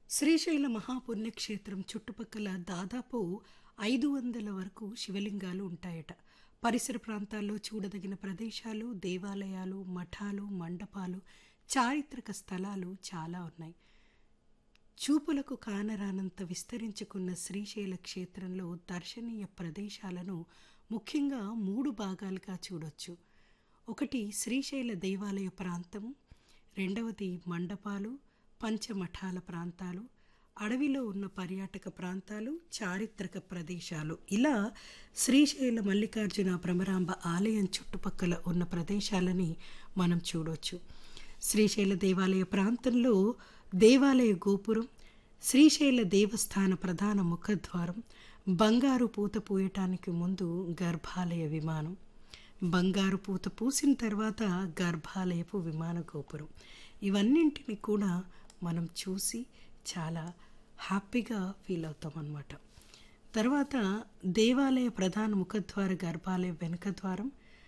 శ్రీశైల మహాపుణ్యక్షేత్రం చుట్టుపక్కల దాదాపు ఐదు వందల వరకు శివలింగాలు ఉంటాయట పరిసర ప్రాంతాల్లో చూడదగిన ప్రదేశాలు దేవాలయాలు మఠాలు మండపాలు చారిత్రక స్థలాలు చాలా ఉన్నాయి చూపులకు కానరానంత విస్తరించుకున్న శ్రీశైల క్షేత్రంలో దర్శనీయ ప్రదేశాలను ముఖ్యంగా మూడు భాగాలుగా చూడొచ్చు ఒకటి శ్రీశైల దేవాలయ ప్రాంతం రెండవది మండపాలు పంచమఠాల ప్రాంతాలు అడవిలో ఉన్న పర్యాటక ప్రాంతాలు చారిత్రక ప్రదేశాలు ఇలా శ్రీశైల మల్లికార్జున భ్రమరాంబ ఆలయం చుట్టుపక్కల ఉన్న ప్రదేశాలని మనం చూడొచ్చు శ్రీశైల దేవాలయ ప్రాంతంలో దేవాలయ గోపురం శ్రీశైల దేవస్థాన ప్రధాన ముఖద్వారం బంగారు పూత పూయటానికి ముందు గర్భాలయ విమానం బంగారు పూత పూసిన తర్వాత గర్భాలయపు విమాన గోపురం ఇవన్నింటిని కూడా మనం చూసి చాలా హ్యాపీగా ఫీల్ అవుతాం అన్నమాట తర్వాత దేవాలయ ప్రధాన ముఖద్వార గర్భాలయ వెనుక ద్వారం